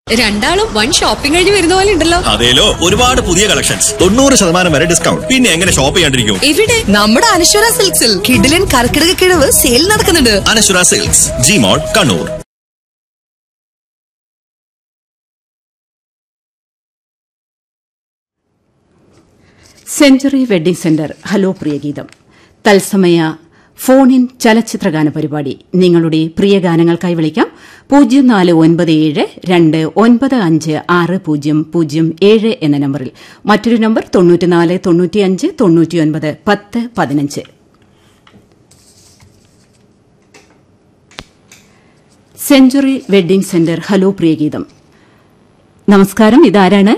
രണ്ടാളും one shopping കഴിഞ്ഞ് വരുന്ന പോലെ ഉണ്ടല്ലോ അതേലോ ഒരുപാട് പുതിയ കളക്ഷൻസ് തൊണ്ണൂറ് ശതമാനം വരെ ഡിസ്കൗണ്ട് പിന്നെ എങ്ങനെ ഷോപ്പ് ചെയ്യാണ്ടിരിക്കും എവിടെ നമ്മുടെ അനശ്വര സിൽക്സിൽ കിഡിലൻ കർക്കിടക കിഴവ് സെയിൽ നടക്കുന്നുണ്ട് Anashwara silks G mall Kannur century wedding centre hello പ്രിയഗീതം തത്സമയ ഫോൺ ഇൻ ചലച്ചിത്രഗാന പരിപാടി നിങ്ങളുടെ പ്രിയ ഗാനങ്ങൾക്കായി വിളിക്കാം പൂജ്യം നാല് ഒൻപത് ഏഴ് രണ്ട് ഒൻപത് അഞ്ച് ആറ് പൂജ്യം പൂജ്യം ഏഴ് എന്ന നമ്പറിൽ മറ്റൊരു നമ്പർ തൊണ്ണൂറ്റിനാല് തൊണ്ണൂറ്റിയഞ്ച് തൊണ്ണൂറ്റിയൊൻപത് പത്ത് പതിനഞ്ച് സെഞ്ചുറി വെഡ്ഡിംഗ് സെന്റർ ഹലോ പ്രിയഗീതം നമസ്കാരം ഇതാരാണ്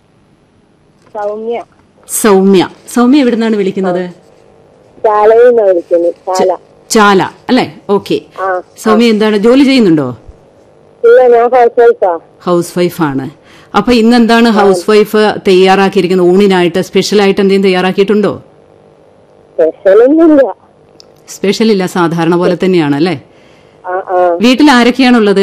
സൗമ്യ സൗമ്യ സൗമ്യ എവിടുന്നാണ് വിളിക്കുന്നത് ചാലയിൽ നിന്ന് വിളിക്കുന്നു ചാല ചാല അല്ലെ ഓക്കെ ആ സൗമ്യ എന്താണ് ജോലി ചെയ്യുന്നുണ്ടോ ഇല്ല ഞാൻ ഹൗസ് വൈഫാ ഹൗസ് വൈഫാണ് അപ്പൊ ഇന്ന് എന്താണ് ഹൗസ് വൈഫ് തയ്യാറാക്കിയിരിക്കുന്നത് ഊണിനായിട്ട് സ്പെഷ്യൽ ആയിട്ട് എന്തെങ്കിലും തയ്യാറാക്കിയിട്ടുണ്ടോ സ്പെഷ്യലൊന്നുമില്ല സ്പെഷ്യൽ ഇല്ല സാധാരണ പോലെ തന്നെയാണ് അല്ലേ ആ ആ വീട്ടിൽ ആരൊക്കെയാണുള്ളത്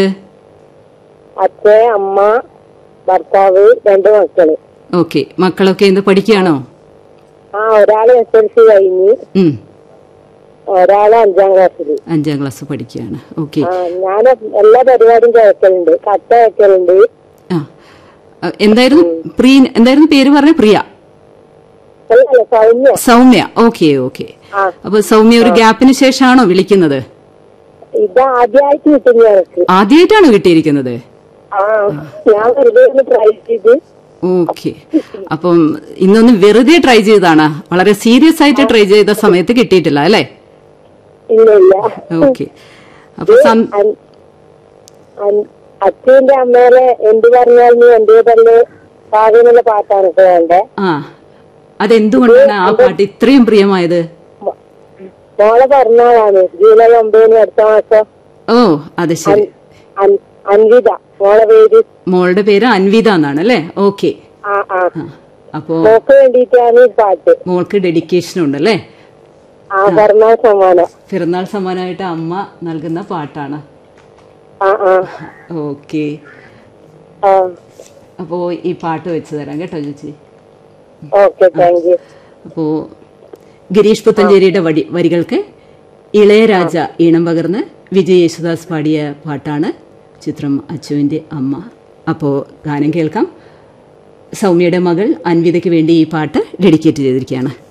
അച്ഛൻ അമ്മ ഭർത്താവ് രണ്ട് മക്കള് ഓക്കെ മക്കളൊക്കെ എന്ത് പഠിക്കുകയാണോ ആ ഒരാള് എസ് എൽ സി കഴിഞ്ഞ് ഉം ഒരാള് അഞ്ചാം ക്ലാസ്സില് അഞ്ചാം ക്ലാസ് പഠിക്കുകയാണ് ഓക്കെ ആ ഞാൻ എല്ലാ പരിപാടിയും കേൾക്കലുണ്ട് കട്ട കേൾക്കലുണ്ട് ആ അ, എന്തായിരുന്നു പ്രിയ എന്തായിരുന്നു പേര് പറഞ്ഞ പ്രിയ അല്ലല്ല സൗമ്യ സൗമ്യ ഓക്കെ ഓക്കെ ആ അപ്പൊ സൗമ്യ ഒരു ഗ്യാപ്പിന് ശേഷമാണോ വിളിക്കുന്നത് ഇത് ആദ്യമായിട്ട് കിട്ടുന്നു എനിക്ക് ആദ്യമായിട്ടാണ് കിട്ടിയിരിക്കുന്നത് ആ ഞാൻ വെറുതെ ഒന്ന് ട്രൈ ചെയ്ത് ഓക്കെ അപ്പം ഇന്നൊന്ന് വെറുതെ ട്രൈ ചെയ്തതാണ് വളരെ സീരിയസ് ആയിട്ട് ട്രൈ ചെയ്ത സമയത്ത് കിട്ടിയിട്ടില്ല അല്ലേ ഇല്ല ഇല്ല ഓക്കെ അപ്പൊ സം- അൻ- അൻ- അച്ഛന്റെ അമ്മേലെ എന്ത് പറഞ്ഞാലും എന്റെ തന്നെ പാകുന്നുള്ള പാട്ടാണ് ഇപ്പൊ വേണ്ടേ ആ അതെന്തുകൊണ്ടാണ് ആ പാട്ട് ഇത്രയും പ്രിയമായത് മോ- മോളെ പറഞ്ഞാളാണ് ജൂലൈ ഒമ്പതിന് അടുത്ത മാസം ഓ അത് ശരി അൻ- അൻവിത മോളെ പേര് മോളുടെ പേര് അൻവിത എന്നാണ് അല്ലേ ഓക്കെ ആ ആ അപ്പോ മോക്ക് വേണ്ടിയിട്ടാണ് ഈ പാട്ട് മോൾക്ക് ഡെഡിക്കേഷൻ ഉണ്ട് അല്ലേ ആ പറഞ്ഞ സമ്മാനം പിറന്നാൾ സമ്മാനമായിട്ട് അമ്മ നൽകുന്ന പാട്ടാണ് ആ ആ ഓക്കെ ആ അപ്പോ ഈ പാട്ട് വെച്ച് തരാം കേട്ടോ ചേച്ചി ഓക്കെ താങ്ക് യു അപ്പോ ഗിരീഷ് പുത്തഞ്ചേരിയുടെ വടി വരികൾക്ക് ഇളയരാജ ഈണം പകർന്ന് വിജയ് യേശുദാസ് പാടിയ പാട്ടാണ് ചിത്രം അച്ചുവിൻ്റെ അമ്മ അപ്പോൾ ഗാനം കേൾക്കാം സൗമ്യയുടെ മകൾ അൻവിതയ്ക്ക് വേണ്ടി ഈ പാട്ട് ഡെഡിക്കേറ്റ് ചെയ്തിരിക്കുകയാണ്